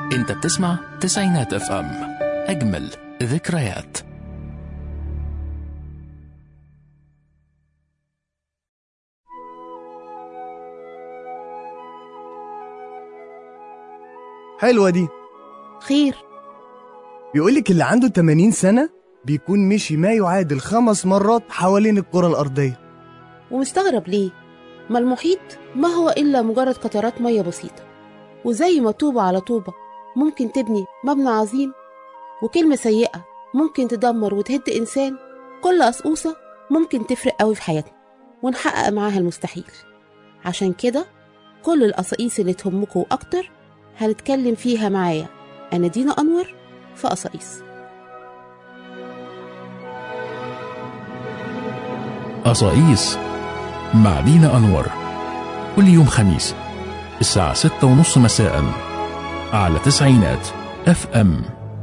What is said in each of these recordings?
انت بتسمع تسعينات اف ام اجمل ذكريات حلوة دي خير بيقولك اللي عنده 80 سنة بيكون مشي ما يعادل خمس مرات حوالين الكرة الأرضية ومستغرب ليه ما المحيط ما هو إلا مجرد قطرات مية بسيطة وزي ما طوبة على طوبة ممكن تبني مبنى عظيم وكلمة سيئة ممكن تدمر وتهد إنسان كل قصقوصة ممكن تفرق قوي في حياتنا ونحقق معاها المستحيل عشان كده كل القصاقيس اللي تهمكوا أكتر هنتكلم فيها معايا أنا دينا أنور في قصاقيس قصايص مع دينا أنور كل يوم خميس الساعة ستة ونص مساء على تسعينات اف ام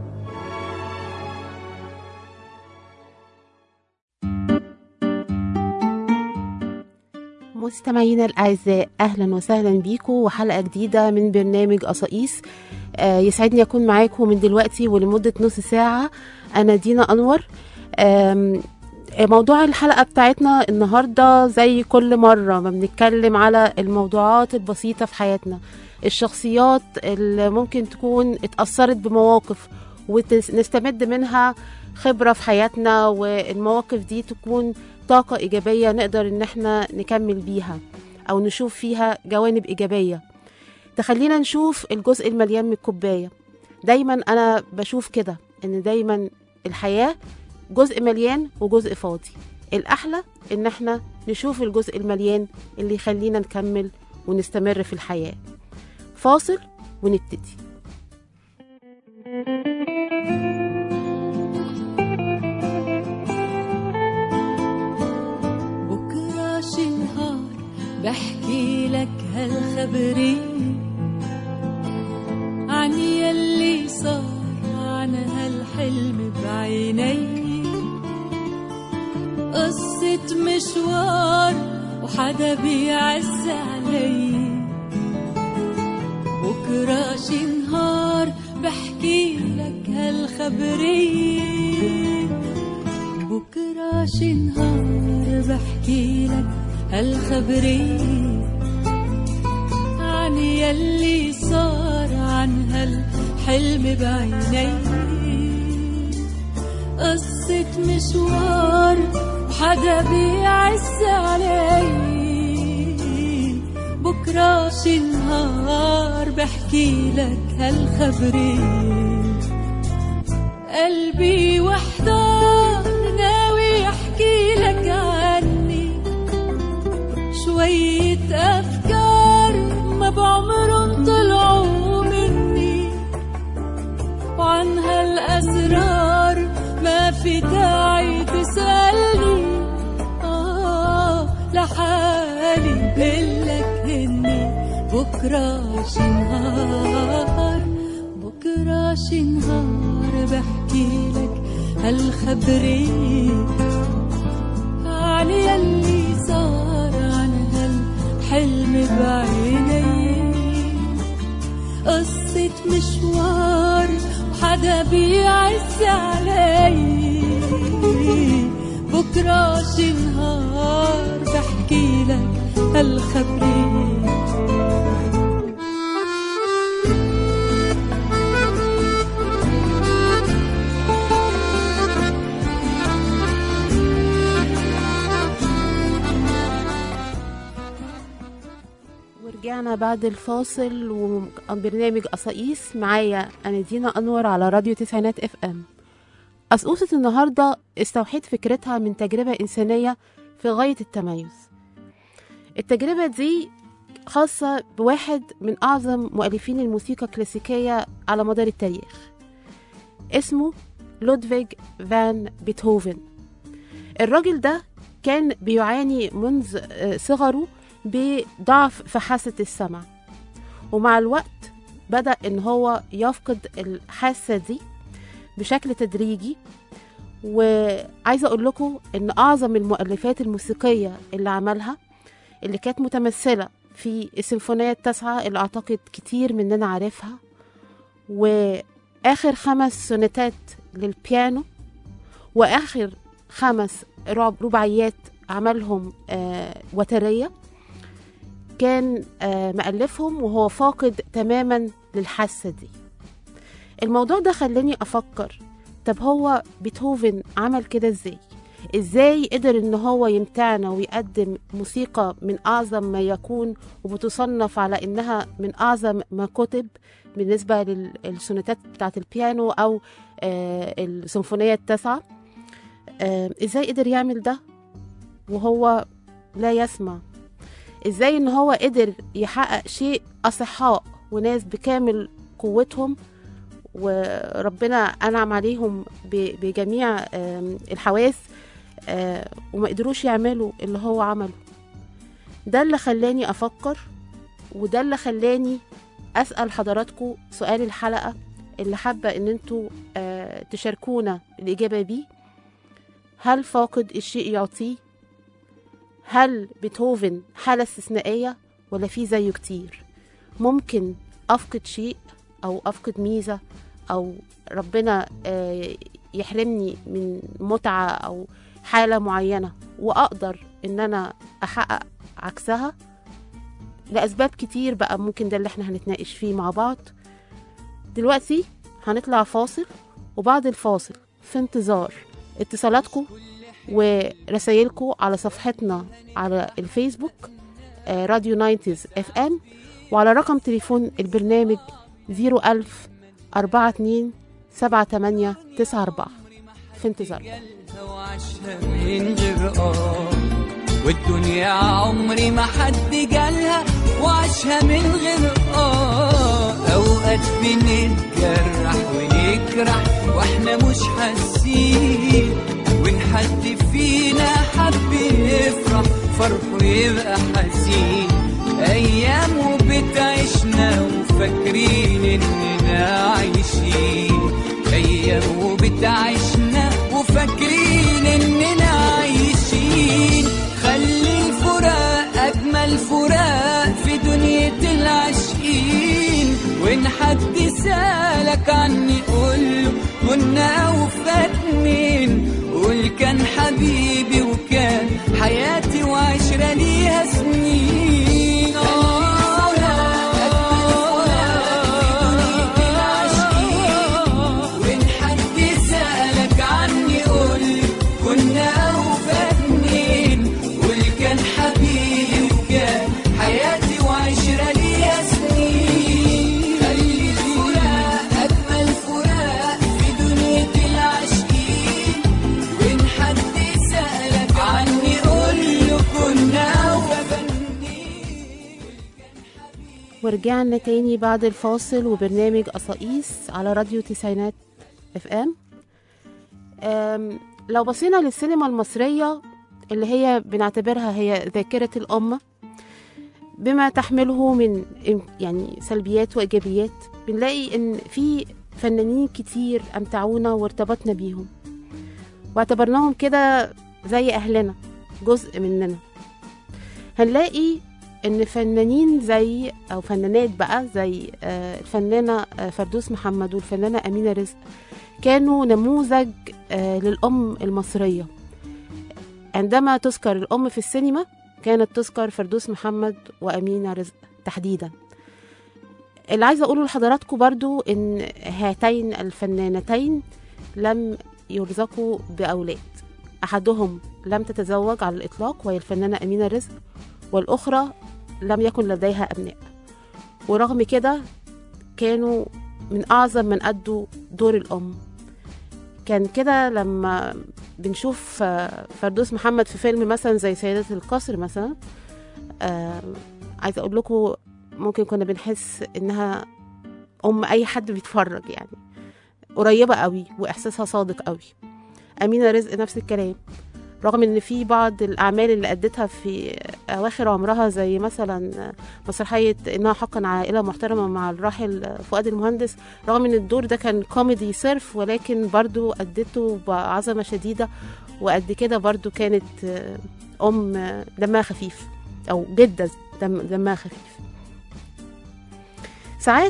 مستمعينا الأعزاء أهلا وسهلا بيكم وحلقة جديدة من برنامج قصاقيس آه يسعدني أكون معاكم من دلوقتي ولمدة نص ساعة أنا دينا أنور آم، موضوع الحلقة بتاعتنا النهاردة زي كل مرة ما بنتكلم على الموضوعات البسيطة في حياتنا الشخصيات اللي ممكن تكون اتأثرت بمواقف ونستمد منها خبرة في حياتنا والمواقف دي تكون طاقة إيجابية نقدر إن احنا نكمل بيها أو نشوف فيها جوانب إيجابية تخلينا نشوف الجزء المليان من الكوباية دايما أنا بشوف كده إن دايما الحياة جزء مليان وجزء فاضي الأحلى إن احنا نشوف الجزء المليان اللي يخلينا نكمل ونستمر في الحياة فاصل ونبتدي بكرة شي نهار بحكي لك هالخبري عن يلي صار عن هالحلم بعيني قصة مشوار وحدا بيعز علي بكرة شي نهار بحكي لك هالخبرية بكرة شي نهار بحكي لك هالخبرية عن يلي صار عن هالحلم بعيني قصة مشوار وحدا بيعز علي بكرة شي نهار بحكي لك هالخبرية قلبي وحدان ناوي احكي لك عني شوية افكار ما بعمرن طلعوا مني وعن هالاسرار ما في داعي تسألني آه لحالي بقلك هني بكرة شي نهار بكرة شي نهار بحكي لك هالخبرية عن يلي صار عن هالحلم بعيني قصة مشوار وحدا بيعز علي بكرة شي نهار بحكي لك هالخبرية ورجعنا بعد الفاصل وبرنامج قصاقيس معايا أنا دينا أنور على راديو تسعينات اف ام قصقوصة النهاردة استوحيت فكرتها من تجربة إنسانية في غاية التميز التجربة دي خاصة بواحد من أعظم مؤلفين الموسيقى الكلاسيكية على مدار التاريخ اسمه لودفيج فان بيتهوفن الراجل ده كان بيعاني منذ آه، صغره بضعف في حاسة السمع ومع الوقت بدأ إن هو يفقد الحاسة دي بشكل تدريجي وعايزة أقول لكم إن أعظم المؤلفات الموسيقية اللي عملها اللي كانت متمثلة في السيمفونية التاسعة اللي أعتقد كتير مننا عارفها واخر خمس سوناتات للبيانو واخر خمس رب- رباعيات عملهم آه وتريه كان آه مألفهم وهو فاقد تماما للحاسه دي الموضوع ده خلاني افكر طب هو بيتهوفن عمل كده ازاي ازاي قدر ان هو يمتعنا ويقدم موسيقى من اعظم ما يكون وبتصنف على انها من اعظم ما كتب بالنسبه للسوناتات بتاعه البيانو او آه السيمفونيه التاسعه آه ازاي قدر يعمل ده وهو لا يسمع ازاي ان هو قدر يحقق شيء اصحاء وناس بكامل قوتهم وربنا انعم عليهم ب- بجميع آم، الحواس آه، وما قدروش يعملوا اللي هو عمله ده اللي خلاني افكر وده اللي خلاني اسال حضراتكم سؤال الحلقه اللي حابه ان انتوا آه، تشاركونا الاجابه بيه هل فاقد الشيء يعطيه هل بيتهوفن حاله استثنائيه ولا في زيه كتير ممكن افقد شيء او افقد ميزه او ربنا آه، يحرمني من متعه او حاله معينه واقدر ان انا احقق عكسها لاسباب كتير بقى ممكن ده اللي احنا هنتناقش فيه مع بعض دلوقتي هنطلع فاصل وبعد الفاصل في انتظار اتصالاتكم ورسايلكم على صفحتنا على الفيسبوك آه، راديو ناينتيز اف ام وعلى رقم تليفون البرنامج 01000 42 78 94 في انتظار وعشها من غير اه والدنيا عمري ما حد جالها وعشها من غير اه اوقات بنتجرح ونجرح واحنا مش حاسين وان حد فينا حب يفرح فرحه يبقى حزين ايام وبتعيشنا وفاكرين اننا عايشين ايام وبتعيشنا وفاكرين اننا عايشين خلي الفراق اجمل فراق في دنيا العاشقين وان حد سالك عني قوله كنا وفاتنين قول كان حبيبي وكان حياتي وعشرة ليها سنين وإن حد سألك عني قول كنا وفاتنين قول كان حبيبي وكان حياتي وعشرة ليها سنين خلي الفراق أجمل فراق في دنيا العاشقين وإن حد سألك عني قول له كنا وفاتنين ورجعنا تاني بعد الفاصل وبرنامج قصايص على راديو تسعينات اف ام أم، لو بصينا للسينما المصرية اللي هي بنعتبرها هي ذاكرة الأمة بما تحمله من إم- يعني سلبيات وإيجابيات بنلاقي إن في فنانين كتير أمتعونا وارتبطنا بيهم واعتبرناهم كده زي أهلنا جزء مننا هنلاقي ان فنانين زي او فنانات بقى زي آه، الفنانه آه، فردوس محمد والفنانه امينه رزق كانوا نموذج آه، للام المصريه عندما تذكر الام في السينما كانت تذكر فردوس محمد وامينه رزق تحديدا اللي عايزه اقوله لحضراتكم برضو ان هاتين الفنانتين لم يرزقوا باولاد احدهم لم تتزوج على الاطلاق وهي الفنانه امينه رزق والأخرى لم يكن لديها أبناء ورغم كده كانوا من أعظم من أدوا دور الأم كان كده لما بنشوف آه، فردوس محمد في فيلم مثلا زي سيدة القصر مثلا آه، عايزة أقول لكم ممكن كنا بنحس إنها أم أي حد بيتفرج يعني قريبة قوي وإحساسها صادق قوي أمينة رزق نفس الكلام رغم ان في بعض الاعمال اللي ادتها في اواخر عمرها زي مثلا مسرحيه انها حقا عائله محترمه مع الراحل فؤاد المهندس رغم ان الدور ده كان كوميدي صرف ولكن برضو ادته بعظمه شديده وقد كده برضو كانت ام دمها خفيف او جده دم دمها خفيف ساعات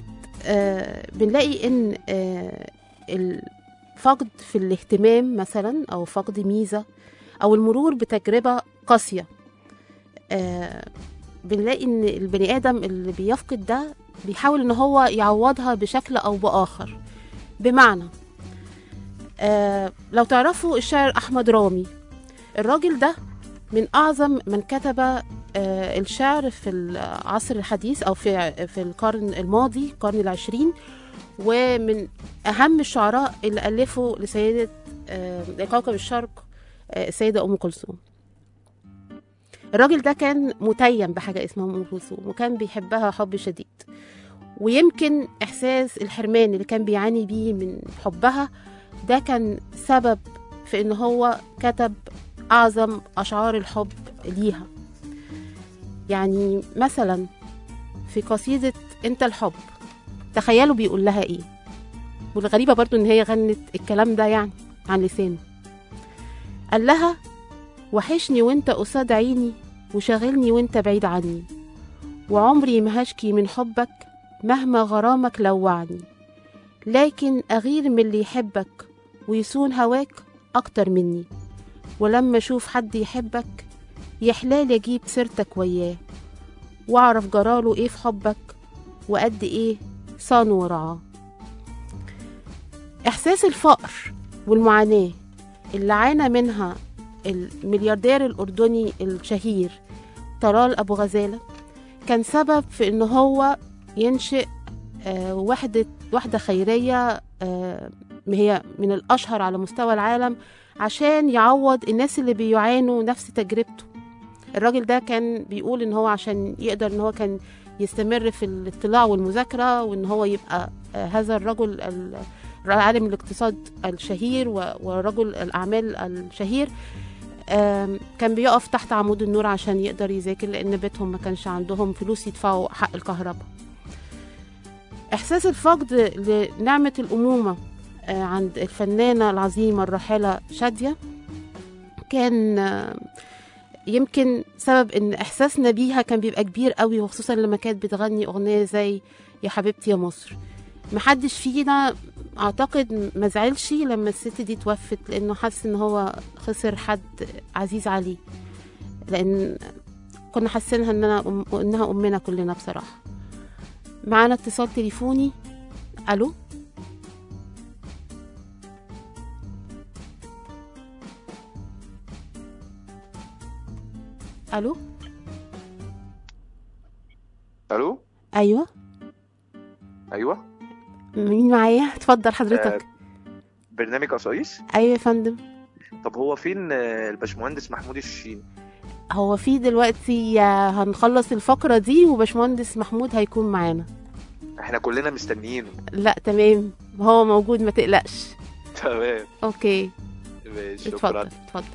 آه بنلاقي ان آه الفقد في الاهتمام مثلا او فقد ميزه او المرور بتجربه قاسيه آه بنلاقي ان البني ادم اللي بيفقد ده بيحاول ان هو يعوضها بشكل او باخر بمعنى آه لو تعرفوا الشاعر احمد رامي الراجل ده من اعظم من كتب آه الشعر في العصر الحديث او في في القرن الماضي القرن العشرين ومن اهم الشعراء اللي الفوا لسيده آه لكوكب الشرق آه السيده ام كلثوم الراجل ده كان متيم بحاجه اسمها ام كلثوم وكان بيحبها حب شديد ويمكن احساس الحرمان اللي كان بيعاني بيه من حبها ده كان سبب في ان هو كتب اعظم اشعار الحب ليها يعني مثلا في قصيدة انت الحب تخيلوا بيقول لها ايه والغريبة برضو ان هي غنت الكلام ده يعني عن لسانه قال لها وحشني وانت قصاد عيني وشاغلني وانت بعيد عني وعمري ما هشكي من حبك مهما غرامك لوعني لكن أغير من اللي يحبك ويصون هواك أكتر مني ولما أشوف حد يحبك يحلال أجيب سيرتك وياه وأعرف جراله إيه في حبك وقد إيه صانه ورعاه إحساس الفقر والمعاناة اللي عانى منها الملياردير الأردني الشهير طلال أبو غزالة كان سبب في إن هو ينشئ آه، وحدة وحدة خيرية آه، هي من الأشهر على مستوى العالم عشان يعوض الناس اللي بيعانوا نفس تجربته الراجل ده كان بيقول ان هو عشان يقدر ان هو كان يستمر في الاطلاع والمذاكرة وان هو يبقى آه، هذا الرجل ال- عالم الاقتصاد الشهير و- ورجل الأعمال الشهير آم، كان بيقف تحت عمود النور عشان يقدر يذاكر لأن بيتهم ما كانش عندهم فلوس يدفعوا حق الكهرباء إحساس الفقد لنعمة الأمومة آه، عند الفنانة العظيمة الراحلة شادية كان آه، يمكن سبب ان احساسنا بيها كان بيبقى كبير قوي وخصوصا لما كانت بتغني اغنيه زي يا حبيبتي يا مصر محدش فينا اعتقد ما زعلش لما الست دي توفت لانه حس ان هو خسر حد عزيز عليه لان كنا حاسينها اننا أم... انها امنا كلنا بصراحه معانا اتصال تليفوني الو الو الو ايوه ايوه مين معايا اتفضل حضرتك برنامج قصايص ايوه يا فندم طب هو فين آه، الباشمهندس محمود الشين هو في دلوقتي آه، هنخلص الفقرة دي وباشمهندس محمود هيكون معانا احنا كلنا مستنيينه لا تمام هو موجود ما تقلقش تمام اوكي ماشي اتفضل شكرا اتفضل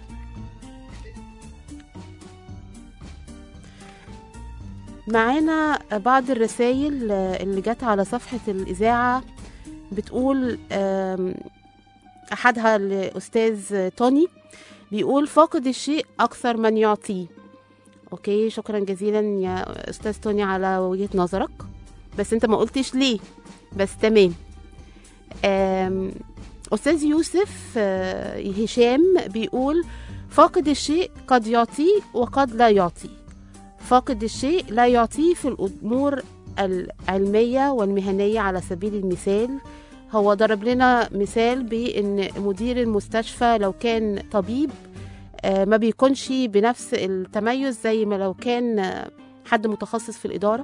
معانا بعض الرسائل اللي جت على صفحة الإذاعة بتقول آم، أحدها لأستاذ توني بيقول فاقد الشيء أكثر من يعطيه أوكي شكرا جزيلا يا أستاذ توني على وجهة نظرك بس أنت ما قلتش ليه بس تمام آم، أستاذ يوسف آه، هشام بيقول فاقد الشيء قد يعطيه وقد لا يعطي فاقد الشيء لا يعطيه في الأمور العلمية والمهنية على سبيل المثال هو ضرب لنا مثال بأن مدير المستشفى لو كان طبيب آه، ما بيكونش بنفس التميز زي ما لو كان آه، حد متخصص في الإدارة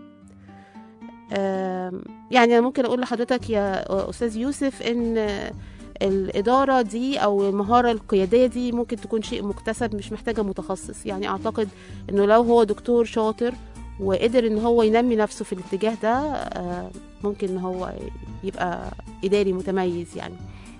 آم، يعني أنا ممكن أقول لحضرتك يا أستاذ يوسف إن آه، الإدارة دي أو المهارة القيادية دي ممكن تكون شيء مكتسب مش محتاجة متخصص يعني أعتقد إنه لو هو دكتور شاطر وقدر إن هو ينمي نفسه في الاتجاه ده آه، ممكن إن هو يبقى إداري متميز يعني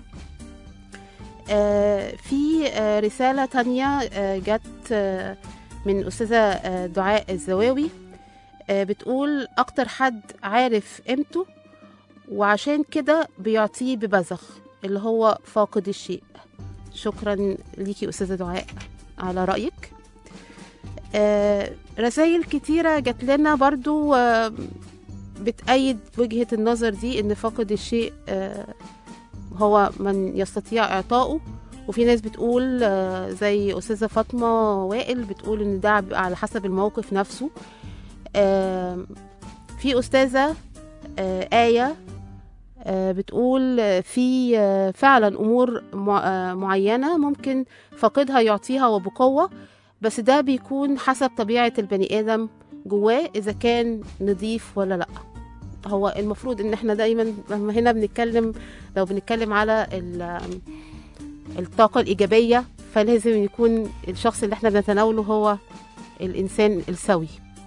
آه، في آه، رسالة تانية آه، جت آه، من أستاذة آه، دعاء الزواوي آه، بتقول أكتر حد عارف قيمته وعشان كده بيعطيه ببذخ اللي هو فاقد الشيء شكرا ليكي أستاذة دعاء على رأيك آه، رسائل كتيرة جات لنا برضو آه، بتأيد وجهة النظر دي ان فاقد الشيء آه، هو من يستطيع اعطائه وفي ناس بتقول آه، زي أستاذة فاطمة وائل بتقول إن ده بيبقى على حسب الموقف نفسه آم، في أستاذة آه، آية آه، بتقول آه، في آه، فعلا أمور مع- آه، معينة ممكن فاقدها يعطيها وبقوة بس ده بيكون حسب طبيعة البني آدم جواه إذا كان نضيف ولا لأ هو المفروض إن احنا دايما لما هنا بنتكلم لو بنتكلم على ال- الطاقة الإيجابية فلازم يكون الشخص اللي احنا بنتناوله هو الإنسان السوي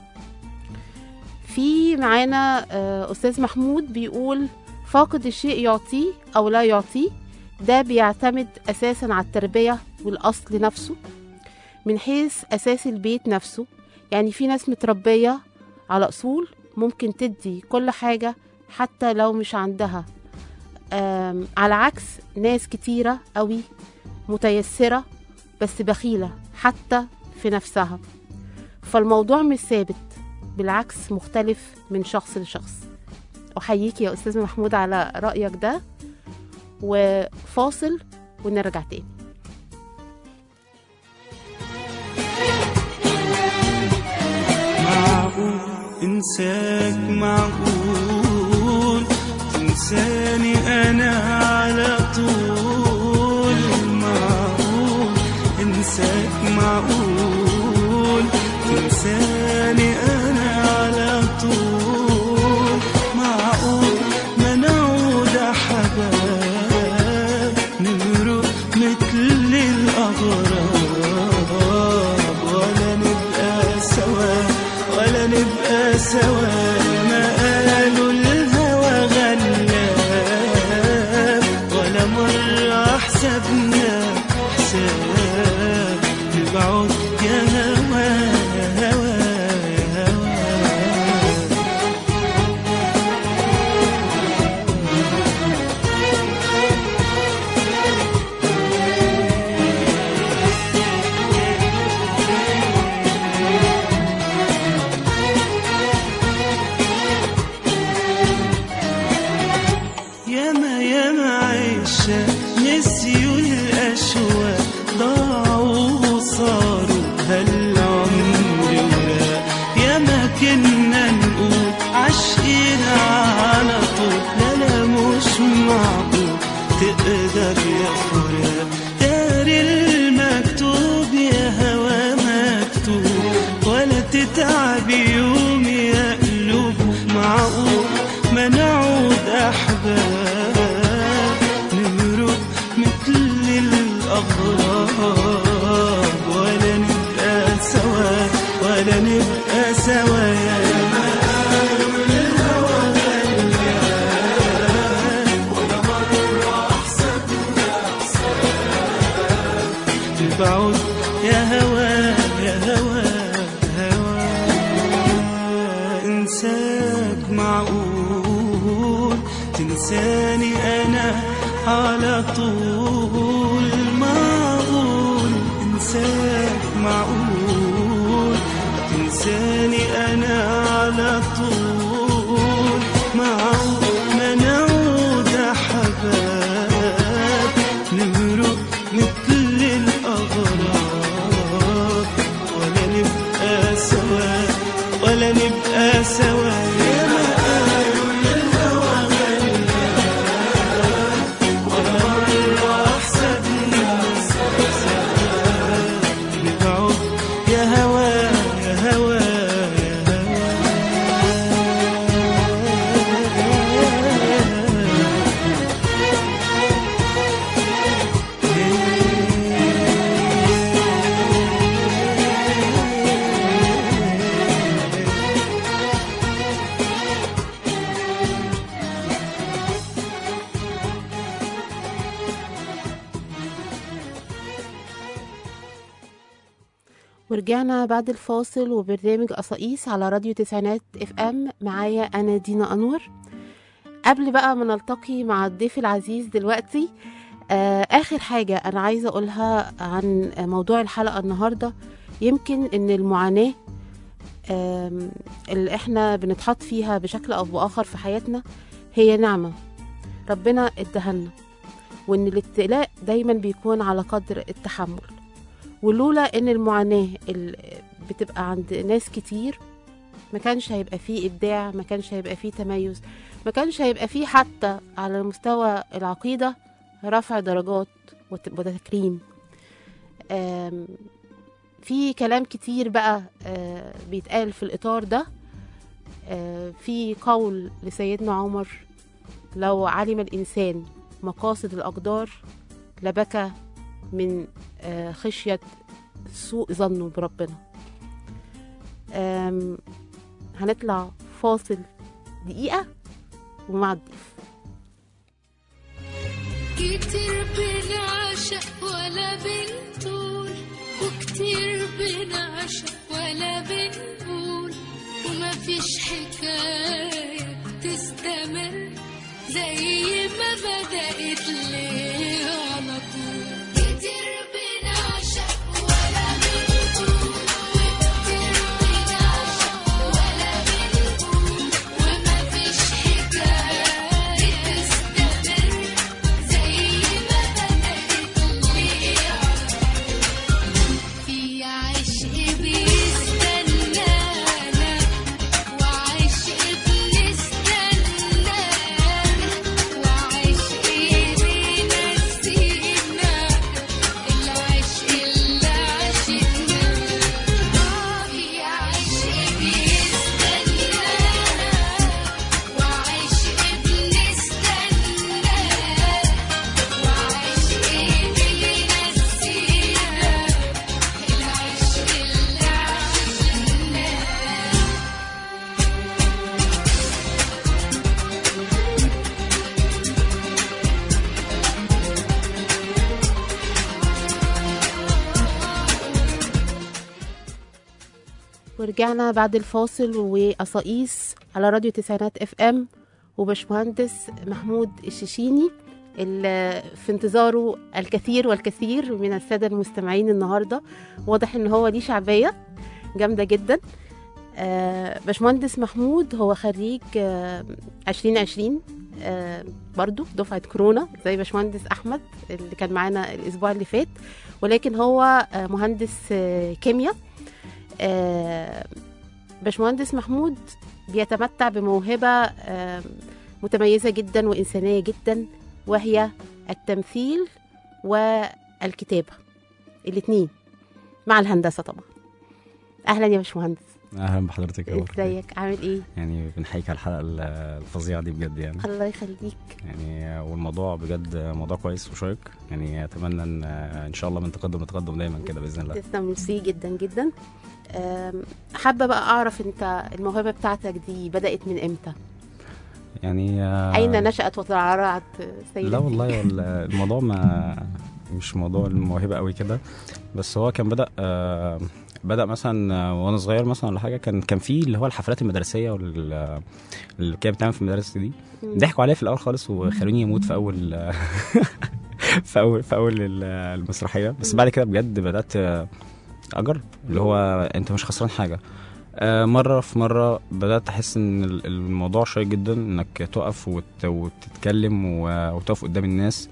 في معانا آه، أستاذ محمود بيقول فاقد الشيء يعطيه أو لا يعطيه ده بيعتمد أساسا على التربية والأصل نفسه من حيث أساس البيت نفسه يعني في ناس متربية على أصول ممكن تدي كل حاجة حتى لو مش عندها آم، على عكس ناس كتيرة قوي متيسرة بس بخيلة حتى في نفسها فالموضوع مش ثابت بالعكس مختلف من شخص لشخص أحييك يا أستاذ محمود على رأيك ده وفاصل ونرجع تاني معقول انساك معقول تنساني انا على طول معقول انساك معقول تنساني انا على طول معقول ما نعود حباب نمرق مثل الاغراب ولا نبقى سوا ولا نبقى سوا ما قالوا الهوى غلاب ولا مرة حسبنا حساب نبعد يا هوا يا هوا يا هوا ياما ياما عيشة نسيوا الأشواق ضاعوا وصاروا هالعمر وراء ياما كنا نقول عاشقين على طول لا لا مش معقول تقدر يا فراق داري المكتوب يا هوا مكتوب ولا تتعب يوم يا قلوب معقول ما نعود أحباب نمرق مثل الأغراب ولا نبقى سوا ولا نبقى سوا يا تبعد يا هوا يا هوا هوا انساك معقول تنساني انا على طول معقول انساك معقول تنساني انا على طول معقول ما نعود حباب نمرق مثل الأغراب ولا نبقى سوا ولا نبقى سوا يا ما قالوا الهوى غلاب ولا مرة أحسبنا نبعد يا هوا يا هوا يا هوا ورجعنا بعد الفاصل وبرنامج قصايص على راديو تسعينات اف ام معايا انا دينا انور قبل بقى ما نلتقي مع الضيف العزيز دلوقتي آه اخر حاجه انا عايزه اقولها عن موضوع الحلقه النهارده يمكن ان المعاناه آم، اللي احنا بنتحط فيها بشكل او باخر في حياتنا هي نعمه ربنا ادهلنا وان الابتلاء دايما بيكون على قدر التحمل ولولا ان المعاناه اللي بتبقى عند ناس كتير ما كانش هيبقى فيه ابداع ما كانش هيبقى فيه تميز ما كانش هيبقى فيه حتى على مستوى العقيده رفع درجات وت- وتكريم آم، في كلام كتير بقى آه، بيتقال في الإطار ده آه، في قول لسيدنا عمر لو علم الإنسان مقاصد الأقدار لبكى من آه، خشية سوء ظنه بربنا آم، هنطلع فاصل دقيقة ومع الضيف كتير بنعشق ولا بنطول وكتير بنعشق ولا بنقول وما فيش حكاية بتستمر زي ما بدأت ليه على طول كتير بنعشق ولا بنطول وكتير بنعشق ولا بنقول وما فيش حكاية بتستمر زي ما بدأت ليه في عشق بيستنانا وعشق بنستنانا وعشق بينسينا العشق اللي عشقنا في عشق بيستنانا وعشق بنستنانا وعشق بينسينا العشق اللي عشقناه ورجعنا بعد الفاصل وقصايص على راديو تسعينات اف ام وباشمهندس محمود الشيشيني اللي في انتظاره الكثير والكثير من الساده المستمعين النهارده واضح ان هو ليه شعبيه جامده جدا آه، باشمهندس محمود هو خريج آه، 2020 آه، برضو دفعة كورونا زي باشمهندس أحمد اللي كان معانا الأسبوع اللي فات ولكن هو آه، مهندس آه، كيمياء آه، باشمهندس محمود بيتمتع بموهبة آه، متميزة جدا وإنسانية جدا وهي التمثيل والكتابة الاتنين مع الهندسة طبعا أهلا يا باشمهندس اهلا بحضرتك يا ورد. ازيك عامل ايه يعني بنحييك على الحلقه ال- الفظيعه دي بجد يعني الله يخليك يعني والموضوع بجد موضوع كويس وشيق يعني اتمنى ان ان شاء الله من تقدم لتقدم دايما كده باذن الله تسلم ميرسي جدا جدا آم، حابة بقى أعرف أنت الموهبة بتاعتك دي بدأت من إمتى؟ يعني آه، أين نشأت وترعرعت سيدتي؟ لا والله ال- الموضوع ما مش موضوع الموهبه قوي كده بس هو كان بدا آه، بدا مثلا آه، وانا صغير مثلا ولا حاجه كان كان في اللي هو الحفلات المدرسيه وال- اللي كانت بتعمل في المدارس دي مم. ضحكوا عليا في الاول خالص وخلوني يموت في اول في اول في اول ال- المسرحيه بس بعد كده بجد بدات اجرب اللي هو انت مش خسران حاجه آه، مره في مره بدات احس ان ال- الموضوع شيق جدا انك تقف وت- وتتكلم و- وتقف قدام الناس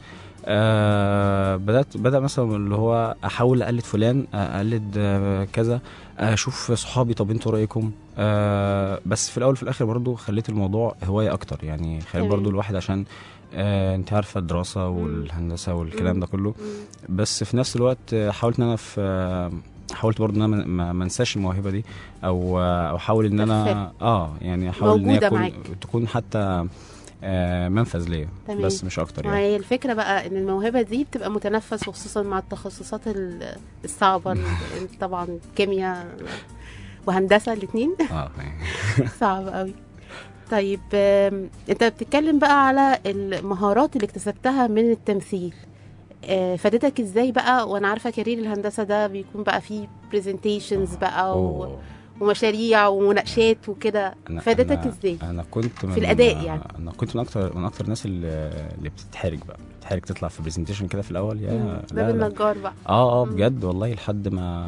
آه بدات بدا مثلا اللي هو احاول اقلد فلان اقلد آه كذا اشوف صحابي طب انتوا رايكم آه بس في الاول وفي الاخر برضو خليت الموضوع هوايه اكتر يعني خليت تمام. برضو الواحد عشان آه انت عارفه الدراسه والهندسه والكلام ده كله مم. بس في نفس الوقت آه، حاولت ان انا في آه، حاولت برضه ان انا ما- ما ما انساش الموهبه دي او آه، او احاول ان انا اه يعني احاول ان هي موجودة تكون معاك. تكون حتى آه، منفذ ليا تمام. بس مش اكتر ما يعني هي الفكرة بقى إن الموهبة دي بتبقى متنفس وخصوصا مع التخصصات ال- الصعبة ال- طبعا كيمياء وهندسة الاتنين اه يعني صعب قوي طيب آم، انت بتتكلم بقى على المهارات اللي اكتسبتها من التمثيل آه، فادتك ازاي بقى وانا عارفه كارير الهندسه ده بيكون بقى فيه برزنتيشنز بقى و... أوه. ومشاريع ومناقشات وكده أنا- فادتك أنا- ازاي انا كنت من في الأداء يعني. انا كنت من اكتر من اكتر الناس اللي اللي بتتحرج بقى بتتحرج تطلع في برزنتيشن كده في الاول يا مم، لا باب لا النجار بقى اه اه مم. بجد والله لحد ما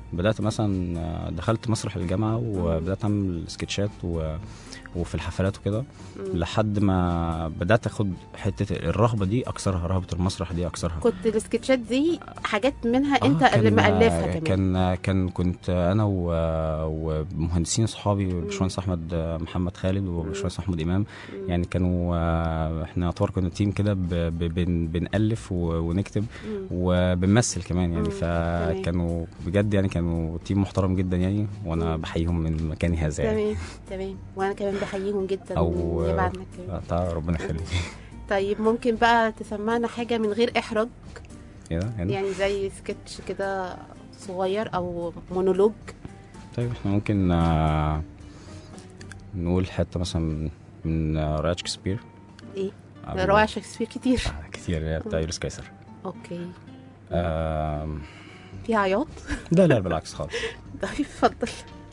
بدات مثلا آه، دخلت مسرح الجامعه وبدات اعمل سكتشات و وفي الحفلات وكده لحد ما بدات اخد حته الرهبه دي اكثرها رهبه المسرح دي اكثرها كنت السكتشات دي حاجات منها انت آه، اللي كان- مألفها كمان كان كان كنت انا و- ومهندسين صحابي باشمهندس احمد محمد خالد وباشمهندس محمود امام يعني كانوا آه، احنا يعتبر كنا تيم كده ب- ب- بن- بنالف و- ونكتب وبنمثل كمان يعني فكانوا بجد يعني كانوا تيم محترم جدا يعني وانا بحييهم من مكاني هذا يعني تمام تمام وانا كمان بحييهم جدا او يبعدنا كمان آه، تعالى ربنا يخليك طيب ممكن بقى تسمعنا حاجه من غير احراج كده يعني يعني زي سكتش كده صغير او مونولوج طيب احنا ممكن آه، نقول حته مثلا من آه، رواية شكسبير ايه أو- رواية شكسبير كتير كتير اللي هي بتاع يوليوس قيصر اوكي آم، في عياط لا لا بالعكس خالص طيب اتفضل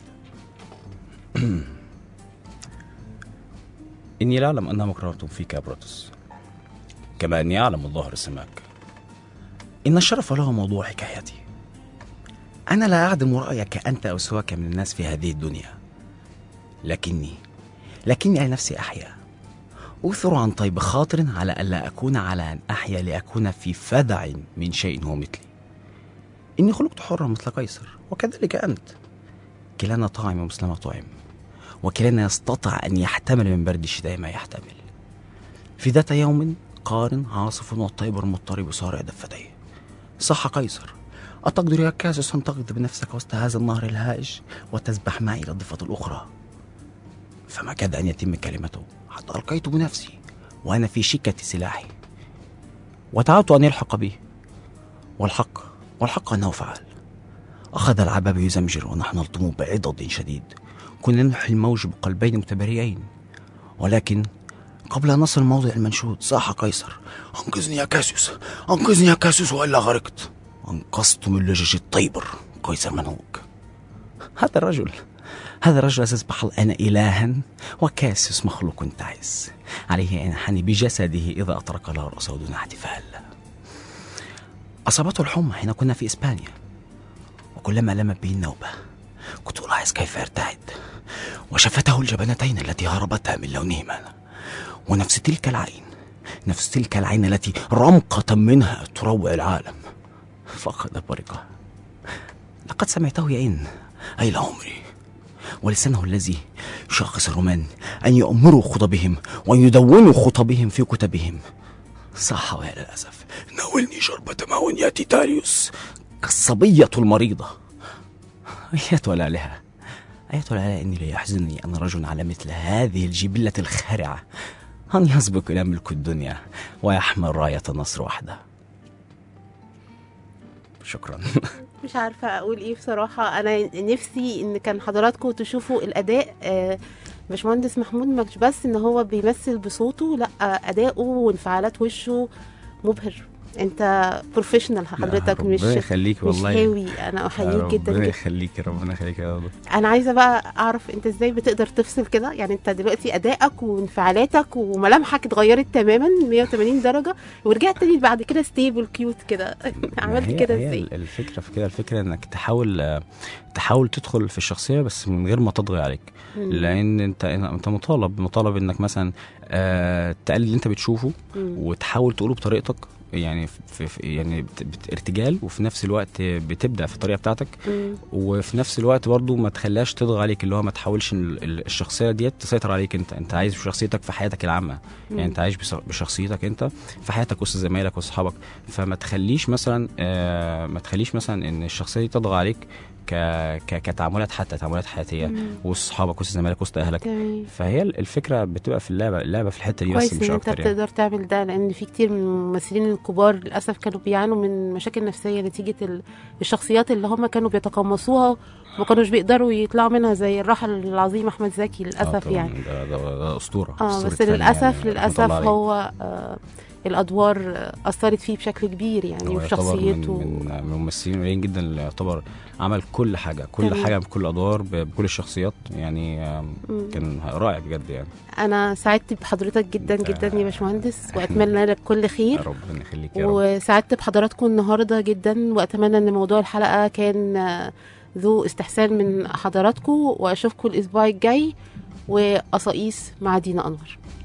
إني لا أعلم أنها مكرهة فيك يا بروتوس كما أني أعلم الظاهر السماك إن الشرف له موضوع حكايتي أنا لا أعدم رأيك أنت أو سواك من الناس في هذه الدنيا لكني لكني أنا نفسي أحيا أوثر عن طيب خاطر على ألا أكون على أن أحيا لأكون في فدع من شيء هو مثلي إني خلقت حرا مثل قيصر وكذلك أنت كلانا طاعم ومسلمة طعم وكلانا يستطيع أن يحتمل من برد الشتاء ما يحتمل في ذات يوم قار عاصف والطيب المضطرب صارع دفتيه صح قيصر أتقدر يا كاسوس أن تغضب نفسك وسط هذا النهر الهائج وتسبح معي إلى الضفة الأخرى فما كاد أن يتم كلمته حتى ألقيت بنفسي وأنا في شكة سلاحي ودعوت أن يلحق بي والحق والحق أنه فعل أخذ العباب يزمجر ونحن نلطم بعضد شديد كنا نحيي الموج بقلبين متبريين ولكن قبل أن نصل موضع المنشود صاح قيصر أنقذني يا كاسيوس أنقذني يا كاسيوس وإلا غرقت أنقذت من لجج الطيبر قيصر منهوك هذا الرجل هذا الرجل سيصبح الآن إلها وكاسيوس مخلوق تعس عليه أن ينحني بجسده إذا أطرق له رأسه دون احتفال أصابته الحمى حين كنا في إسبانيا وكلما لمت به النوبة كنت ألاحظ كيف يرتعد وشفته الجبنتين التي هربتا من لونهما ونفس تلك العين نفس تلك العين التي رمقة منها تروع العالم فقد برقة لقد سمعته يئن أي لعمري ولسانه الذي يشخص الرومان أن يؤمروا خطبهم وأن يدونوا خطبهم في كتبهم صح ويا للأسف ناولني شربة ماء يا تيتاريوس كالصبية المريضة أيتها الآلهة أيتها الآلهة إني لا يحزنني أن رجل على مثل هذه الجبلة الخارعة أن يسبق إلى ملك الدنيا ويحمل راية النصر وحده شكرا مش عارفة أقول إيه بصراحة أنا نفسي إن كان حضراتكم تشوفوا الأداء آه، باشمهندس محمود مش بس إن هو بيمثل بصوته لأ أداؤه وانفعالات وشه مبهر أنت بروفيشنال حضرتك مش ربنا يخليك مش والله هاوي أنا أحييك جدا ربنا جدا يخليك ربنا يخليك يا رب انا عايزه بقى اعرف انت ازاي بتقدر تفصل كده يعني انت دلوقتي ادائك وانفعالاتك وملامحك اتغيرت تماما 180 درجه ورجعت تاني بعد كده ستيبل كيوت كده عملت هي- كده هي ازاي الفكره في كده الفكره انك تحاول آه، تحاول تدخل في الشخصيه بس من غير ما تطغي عليك مم. لان انت انت مطالب مطالب انك مثلا آه، تقلد اللي انت بتشوفه مم. وتحاول تقوله بطريقتك يعني في في يعني بت- بت- ارتجال وفي نفس الوقت بتبدا في الطريقه بتاعتك مم. وفي نفس الوقت برضو ما تخليهاش تضغى عليك اللي هو ما تحاولش إن ال- ال- الشخصيه ديت تسيطر عليك انت انت عايز بشخصيتك في حياتك العامه يعني انت عايش بص- بشخصيتك انت في حياتك وسط زمايلك واصحابك فما تخليش مثلا آه ما تخليش مثلا ان الشخصيه دي تضغى عليك ك ك كتعاملات حتى تعاملات حياتيه وسط اصحابك وسط زمايلك وسط اهلك تمام فهي الفكره بتبقى في اللعبه اللعبه في الحته دي بس كويس مش ان انت اكتر يعني بتقدر تعمل ده لان في كتير من الممثلين الكبار للاسف كانوا بيعانوا من مشاكل نفسيه نتيجه ال- الشخصيات اللي هم كانوا بيتقمصوها وما كانوش بيقدروا يطلعوا منها زي الراحل العظيم احمد زكي آه للاسف طبعاً، يعني ده, ده, ده اسطوره اه أسطورة بس فن للاسف يعني، رحمة للاسف الله عليه. هو آه الادوار آه، اثرت فيه بشكل كبير يعني هو وفي يعتبر شخصيته من من من الممثلين قليلين جدا اللي يعتبر عمل كل حاجه كل تمام. حاجه بكل ادوار ب- بكل الشخصيات يعني آم، مم. كان رائع بجد يعني انا سعدت بحضرتك جدا انت- جدا يا باشمهندس واتمنى لك كل خير ربنا يخليك يا رب وسعدت بحضراتكم النهارده جدا واتمنى ان موضوع الحلقه كان آه، ذو استحسان من حضراتكم واشوفكم الاسبوع الجاي وقصايص مع دينا انور